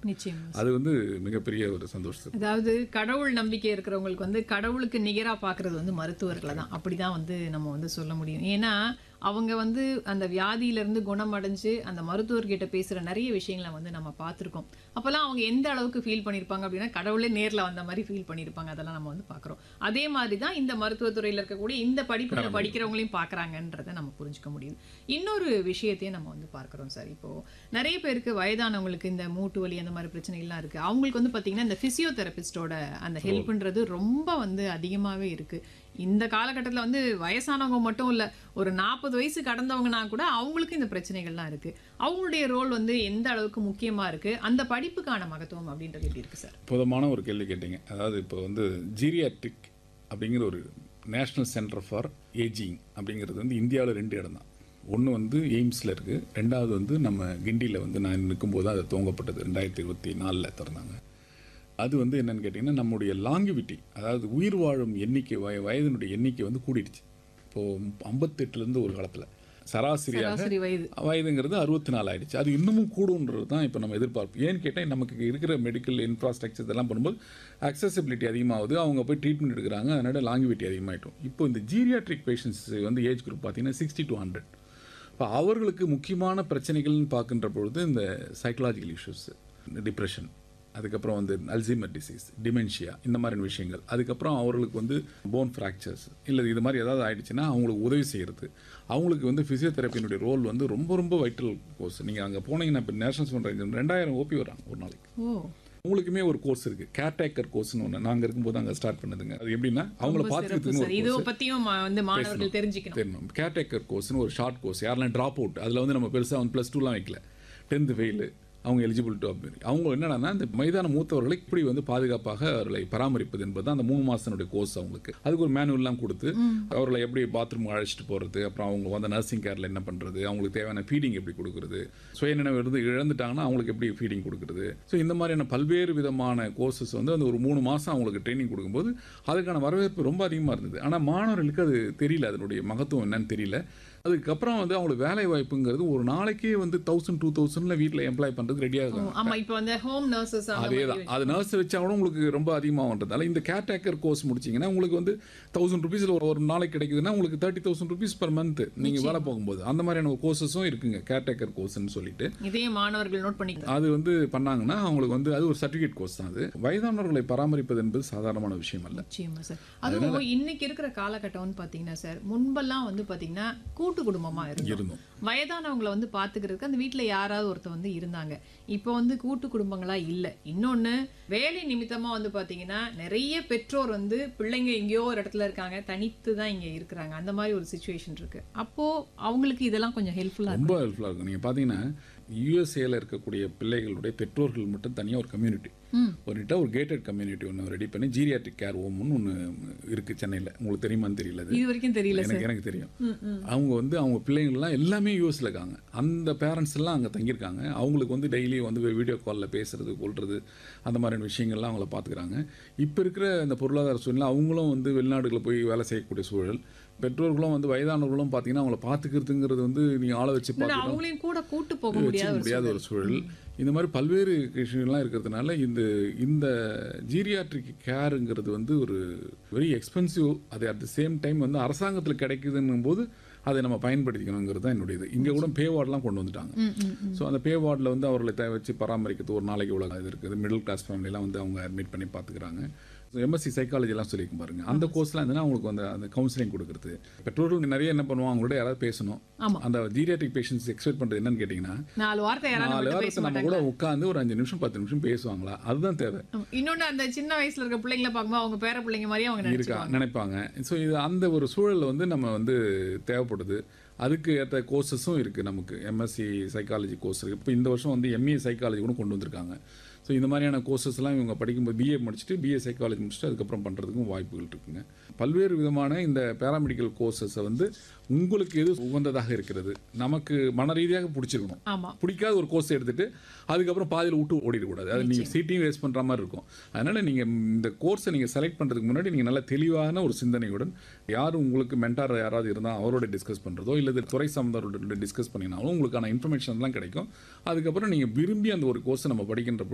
நிச்சயம் அது வந்து மிகப்பெரிய ஒரு சந்தோஷம் அதாவது கடவுள் நம்பிக்கை இருக்கிறவங்களுக்கு வந்து கடவுளுக்கு நிகரா பார்க்கிறது வந்து மருத்துவர்களை தான் அப்படிதான் வந்து நம்ம வந்து சொல்ல முடியும் ஏன்னா அவங்க வந்து அந்த வியாதியில இருந்து குணமடைஞ்சு அந்த மருத்துவர்கிட்ட பேசுற நிறைய விஷயங்களை வந்து நம்ம பார்த்துருக்கோம் அப்போல்லாம் அவங்க எந்த அளவுக்கு ஃபீல் பண்ணியிருப்பாங்க அப்படின்னா கடவுளே நேர்ல வந்த மாதிரி ஃபீல் பண்ணியிருப்பாங்க அதெல்லாம் நம்ம வந்து பார்க்குறோம் அதே மாதிரி தான் இந்த மருத்துவத்துறையில இருக்கக்கூடிய இந்த படிப்புகளை படிக்கிறவங்களையும் பார்க்குறாங்கன்றதை நம்ம புரிஞ்சுக்க முடியுது இன்னொரு விஷயத்தையும் நம்ம வந்து பார்க்குறோம் சார் இப்போ நிறைய பேருக்கு வயதானவங்களுக்கு இந்த மூட்டு வலி அந்த மாதிரி பிரச்சனைகள்லாம் இருக்கு அவங்களுக்கு வந்து பார்த்தீங்கன்னா இந்த ஃபிசியோதெரபிஸ்டோட அந்த ஹெல்ப்ன்றது ரொம்ப வந்து அதிகமாகவே இருக்கு இந்த காலகட்டத்தில் வந்து வயசானவங்க மட்டும் இல்லை ஒரு நாற்பது வயசு கடந்தவங்கன்னா கூட அவங்களுக்கு இந்த பிரச்சனைகள்லாம் இருக்கு அவங்களுடைய ரோல் வந்து எந்த அளவுக்கு முக்கியமா இருக்கு அந்த படிப்புக்கான மகத்துவம் அப்படின்றது எப்படி இருக்கு சார் புதமான ஒரு கேள்வி கேட்டீங்க அதாவது இப்போ வந்து ஜீரியாட்ரிக் அப்படிங்கிற ஒரு நேஷ்னல் சென்டர் ஃபார் ஏஜிங் அப்படிங்கிறது வந்து இந்தியாவில் ரெண்டு இடம் தான் ஒன்று வந்து எய்ம்ஸில் இருக்குது ரெண்டாவது வந்து நம்ம கிண்டியில் வந்து நான் நிற்கும்போது அது துவங்கப்பட்டது ரெண்டாயிரத்தி இருபத்தி நாலில் திறந்தாங்க அது வந்து என்னன்னு கேட்டிங்கன்னா நம்முடைய லாங்கிவிட்டி அதாவது உயிர் வாழும் எண்ணிக்கை வய வயதினுடைய எண்ணிக்கை வந்து கூடிடுச்சு இப்போது ஐம்பத்தெட்டுலேருந்து ஒரு காலத்தில் சராசரியாக சராசரி வயது வயதுங்கிறது அறுபத்தி நாலு ஆயிடுச்சு அது இன்னமும் கூடுன்றது தான் இப்போ நம்ம எதிர்பார்ப்பு ஏன்னு கேட்டால் நமக்கு இருக்கிற மெடிக்கல் இன்ஃப்ராஸ்ட்ரக்சர் இதெல்லாம் பண்ணும்போது அக்சசிபிலிட்டி அதிகமாகுது அவங்க போய் ட்ரீட்மெண்ட் எடுக்கிறாங்க அதனால லாங்கிவிட்டி அதிகமாகிட்டும் இப்போ இந்த ஜீரியாட்ரிக் பேஷண்ட்ஸ் வந்து ஏஜ் குரூப் பார்த்தீங்கன்னா சிக்ஸ்டி டு ஹண்ட்ரட் இப்போ அவர்களுக்கு முக்கியமான பிரச்சனைகள்னு பார்க்கின்ற பொழுது இந்த சைக்கலாஜிக்கல் இஷ்யூஸ் டிப்ரெஷன் அதுக்கப்புறம் வந்து அல்சைமர் டிசீஸ் டிமென்ஷியா இந்த மாதிரி விஷயங்கள் அதுக்கப்புறம் அவர்களுக்கு வந்து போன் ஃப்ராக்சர்ஸ் இல்லை இது மாதிரி ஏதாவது ஆயிடுச்சுன்னா அவங்களுக்கு உதவி செய்கிறது அவங்களுக்கு வந்து ஃபிசியோதெரப்பியினுடைய ரோல் வந்து ரொம்ப ரொம்ப வைட்டல் கோர்ஸ் நீங்கள் அங்கே போனீங்கன்னா இப்போ நேஷனல் பண்ணுறீங்க ரெண்டாயிரம் ஓபி வராங்க ஒரு நாளைக்கு ஓ உங்களுக்குமே ஒரு கோர்ஸ் இருக்கு கேர்டேக்கர் கோர்ஸ்னு ஒன்று நாங்கள் இருக்கும்போது அங்கே ஸ்டார்ட் பண்ணுதுங்க அது எப்படின்னா அவங்கள சிறப்பு பார்த்துக்கிறதுக்கு சார் ஒரு இதை பத்தியும் ம- வந்து மாணவர்கள் தெரிஞ்சுக்கணும் தெரியணும் கேர்டேக்கர் கோர்ஸ்னு ஒரு ஷார்ட் கோர்ஸ் யாரெல்லாம் ட்ராப் அவுட் அதில் வந்து நம்ம பெருசாக வந்து ப்ளஸ் டூலாம் வைக்கல டென்த்து ஃபெயிலு அவங்க எலிஜிபிள் டு அவங்க என்னன்னா இந்த மைதான மூத்தவர்களை இப்படி வந்து பாதுகாப்பாக அவர்களை பராமரிப்பது என்பது அந்த மூணு மாதத்தினுடைய கோர்ஸ் அவங்களுக்கு அதுக்கு ஒரு மேனுவல்லாம் கொடுத்து அவர்களை எப்படி பாத்ரூம் அழைச்சிட்டு போகிறது அப்புறம் அவங்க வந்து நர்சிங் கேரில் என்ன பண்ணுறது அவங்களுக்கு தேவையான ஃபீடிங் எப்படி கொடுக்குறது சுயநினைவு இருந்து இழந்துட்டாங்கன்னா அவங்களுக்கு எப்படி ஃபீடிங் கொடுக்குறது ஸோ இந்த மாதிரியான பல்வேறு விதமான கோர்சஸ் வந்து அந்த ஒரு மூணு மாதம் அவங்களுக்கு ட்ரைனிங் கொடுக்கும்போது அதுக்கான வரவேற்பு ரொம்ப அதிகமாக இருந்தது ஆனால் மாணவர்களுக்கு அது தெரியல அதனுடைய மகத்துவம் என்னன்னு தெரியல அதுக்கப்புறம் வந்து அவங்களுக்கு வேலை வாய்ப்புங்கிறது ஒரு நாளைக்கே வந்து தௌசண்ட் டூ தௌசண்ட்ல வீட்டில் எம்ப்ளாய் பண்ணுறது ரெடியாக இருக்காங்க ஆமா இப்போ வந்து ஹோம் நர்சஸ் அதே தான் அது நர்ஸ் வச்சா கூட உங்களுக்கு ரொம்ப அதிகமாகன்றதால இந்த கேர்டேக்கர் கோர்ஸ் முடிச்சீங்கன்னா உங்களுக்கு வந்து தௌசண்ட் ருபீஸில் ஒரு ஒரு நாளைக்கு கிடைக்குதுன்னா உங்களுக்கு thirty thousand rupees per month நீங்கள் வேலை போகும்போது அந்த மாதிரியான கோர்சஸும் இருக்குங்க கேர்டேக்கர் கோர்ஸ்னு சொல்லிட்டு இதையும் மாணவர்கள் நோட் பண்ணிக்கலாம் அது வந்து பண்ணாங்கன்னா அவங்களுக்கு வந்து அது ஒரு சர்டிஃபிகேட் கோர்ஸ் தான் அது வயதானவர்களை பராமரிப்பது என்பது சாதாரணமான விஷயம் அல்ல நிச்சயமா சார் அதுவும் இன்னைக்கு இருக்கிற காலகட்டம்னு பாத்தீங்கன்னா சார் முன்பெல்லாம் வந்து பாத்தீங்கன்னா கூட்டு குடும்பமா இருந்தோம் இருந்தோம் வயதானவங்களை வந்து பாத்துக்கிறதுக்கு அந்த வீட்ல யாராவது ஒருத்தர் வந்து இருந்தாங்க இப்போ வந்து கூட்டு குடும்பங்களா இல்ல இன்னொன்னு வேலை நிமித்தமா வந்து பாத்தீங்கன்னா நிறைய பெற்றோர் வந்து பிள்ளைங்க எங்கேயோ ஒரு இடத்துல இருக்காங்க தனித்து தான் இங்க இருக்கிறாங்க அந்த மாதிரி ஒரு சுச்சுவேஷன் இருக்கு அப்போ அவங்களுக்கு இதெல்லாம் கொஞ்சம் ஹெல்ப்ஃபுல்லா ரொம்ப ஹெல்ப்ஃபுல்லாக இருக்கும் நீங்கள் பார்த்தீங்கன்னா யூஎஸ்ஏல இருக்கக்கூடிய பிள்ளைகளுடைய பெற்றோர்கள் மட்டும் தனியாக ஒரு கம்யூனிட்டி ஒரு கிட்ட ஒரு கேட்டட் கம்யூனிட்டி ஒன்று ரெடி பண்ணி ஜீரியாட்ரிக் கேர் ஹோம்னு ஒன்று இருக்குது சென்னையில் உங்களுக்கு தெரியுமான்னு தெரியல அது இது வரைக்கும் தெரியல சார் எனக்கு எனக்கு தெரியும் அவங்க வந்து அவங்க பிள்ளைங்கள்லாம் எல்லாமே யூஎஸ்ல இருக்காங்க அந்த பேரண்ட்ஸ் எல்லாம் அங்கே தங்கியிருக்காங்க அவங்களுக்கு வந்து டெய்லி வந்து வீடியோ காலில் பேசுறது கொள்றது அந்த மாதிரியான விஷயங்கள்லாம் அவங்கள பார்த்துக்கிறாங்க இப்போ இருக்கிற இந்த பொருளாதார சூழ்நிலை அவங்களும் வந்து வெளிநாடுகளில் போய் வேலை செய்யக்கூடிய சூழல் பெற்றோர்களும் வந்து வயதானவர்களும் பார்த்தீங்கன்னா அவங்கள பார்த்துக்கிறதுங்கிறது வந்து நீங்கள் ஆளை வச்சு இல்ல, பார்த்து அவங்களையும் கூட கூட்டு போக வச்சுக்க முடியாத ஒரு முடியாத ஒரு சூழல் இந்த மாதிரி பல்வேறு விஷயங்கள்லாம் இருக்கிறதுனால இந்த இந்த ஜீரியாட்ரிக் கேருங்கிறது வந்து ஒரு வெரி எக்ஸ்பென்சிவ் அது அட் த சேம் டைம் வந்து அரசாங்கத்தில் கிடைக்குதுன்னும் போது அதை நம்ம பயன்படுத்திக்கணுங்கிறது தான் என்னுடைய இது இங்கே கூட பே வார்டெலாம் கொண்டு வந்துட்டாங்க ஸோ அந்த பே வார்டில் வந்து அவர்களை தேவை வச்சு பராமரிக்கிறது ஒரு நாளைக்கு இவ்வளோ இது இருக்குது மிடில் கிளாஸ் ஃபேமிலிலாம் வந்து அவங்க அட்மிட் பண்ணி பார்த்துக்கிறாங்க எம்எஸ்சி சைக்காலஜிலாம் சொல்லியிருக்கும் பாருங்க அந்த கோர்ஸ்லாம் இருந்ததுன்னா அவங்களுக்கு வந்து அந்த கவுன்சிலிங் கொடுக்குறது பெற்றோர்கள் நிறைய என்ன பண்ணுவாங்க அவங்களோட யாராவது பேசணும் ஆமா. அந்த ஜீரியாட்ரிக் பேஷண்ட்ஸ் எக்ஸ்பெக்ட் பண்ணுறது என்னன்னு கேட்டிங்கன்னா நாலு வார்த்தை யாராவது நாலு மட்டும் பேச வாரத்தை நம்ம கூட உட்காந்து ஒரு அஞ்சு நிமிஷம் பத்து நிமிஷம் பேசுவாங்களா அதுதான் தேவை ஆமா. இன்னொன்னு அந்த சின்ன வயசுல இருக்க பிள்ளைங்களை பார்க்கும்போது அவங்க பேர பிள்ளைங்க மாதிரியே அவங்க இருக்கா நினைச்சுப்பாங்க நினைப்பாங்க ஸோ இது அந்த ஒரு சூழல்ல வந்து நம்ம வந்து தேவைப்படுது அதுக்கு ஏற்ற கோர்சஸும் இருக்குது நமக்கு எம்எஸ்சி சைக்காலஜி கோர்ஸ் இருக்குது இப்போ இந்த வருஷம் வந்து எம்ஏ சைக்காலஜி கூட கொண்டு வந்திருக்காங்க ஸோ இந்த மாதிரியான கோர்சஸ்லாம் இவங்க படிக்கும்போது பிஏ முடிச்சுட்டு பிஏ சைக்காலஜி முடிச்சுட்டு அதுக்கப்புறம் பண்ணுறதுக்கும் வாய்ப்புகள் இருக்குங்க பல்வேறு விதமான இந்த பேராமெடிக்கல் கோர்சஸை வந்து உங்களுக்கு எது உகந்ததாக இருக்கிறது நமக்கு மன ரீதியாக பிடிச்சிருக்கணும் ஆமா பிடிக்காத ஒரு கோர்ஸ் எடுத்துட்டு அதுக்கப்புறம் பாதியில் விட்டு ஓடிடக்கூடாது அது நீங்கள் சீட்டையும் வேஸ்ட் பண்ணுற மாதிரி இருக்கும் அதனால் நீங்கள் இந்த கோர்ஸை நீங்கள் செலக்ட் பண்ணுறதுக்கு முன்னாடி நீங்கள் நல்ல தெளிவான ஒரு சிந்தனையுடன் யார் உங்களுக்கு மென்டார் யாராவது இருந்தால் அவரோட டிஸ்கஸ் பண்ணுறதோ இல்லை துறை சார்ந்தவரோட டிஸ்கஸ் பண்ணினாலும் உங்களுக்கான இன்ஃபர்மேஷன்லாம் கிடைக்கும் அதுக்கப்புறம் நீங்கள் விரும்பி அந்த ஒரு கோர்ஸை நம்ம படிக்கின்ற